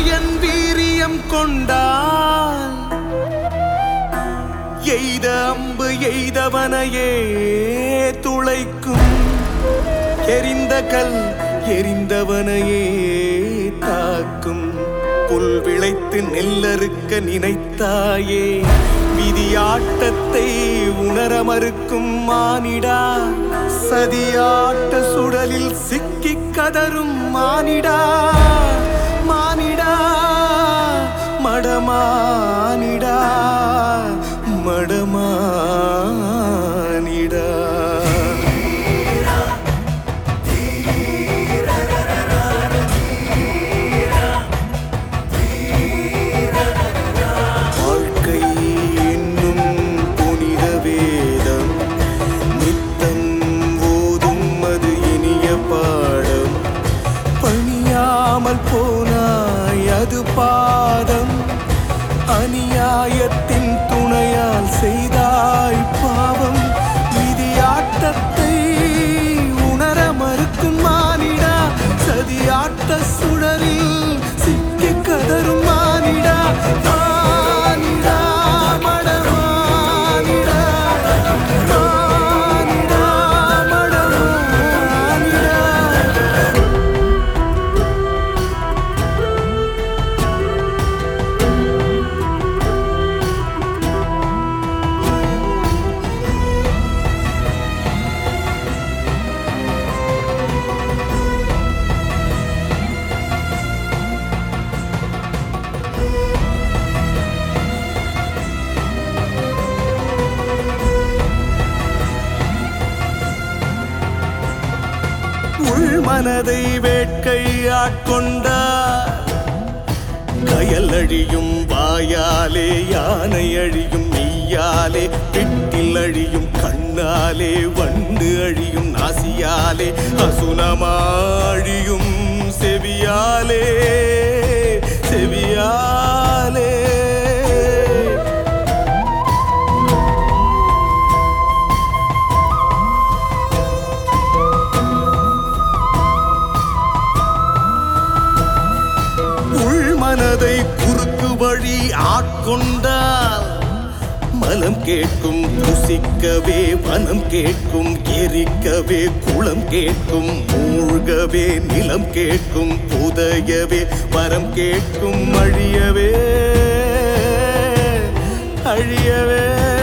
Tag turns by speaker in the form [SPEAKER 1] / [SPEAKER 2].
[SPEAKER 1] மாயன் வீரியம் கொண்டால் எய்த அம்பு எய்தவனையே துளைக்கும் எரிந்த கல் எரிந்தவனையே தாக்கும் புல் விளைத்து நெல்லறுக்க நினைத்தாயே விதியாட்டத்தை உணர மறுக்கும் மானிடா சதியாட்ட சுடலில் சிக்கிக் கதரும் மானிடா மானிடா மடமானிடா மடமானிடா வாழ்க்கை என்னும் புனித வேதம் நித்தம் ஓதும் அது இனிய பாடம் பணியாமல் போனாய் அது பாதம் அநியாயத்தின் துணையால் செய்தாய் பாவம் விதியாட்டத்தை உணர மறுக்கும் மானிடா சதியாட்ட சுடரில் சிக்கி கதரும் மானிடா மானிடா மடமானிடா மானிடா மடமானிடா உள் மனதை வேட்கை ஆட்கொண்டார் கயல் அழியும் வாயாலே யானை அழியும் மெய்யாலே பெட்டில் அழியும் கண்ணாலே வண்டு அழியும் நாசியாலே அசுனமாழியும் செவியாலே செவியாலே உள் மனதை குறுக்கு வழி ஆட்கொண்டால் மலம் கேட்கும் ருசிக்கவே வனம் கேட்கும் எரிக்கவே குளம் கேட்கும் மூழ்கவே நிலம் கேட்கும் புதையவே வரம் கேட்கும் அழியவே அழியவே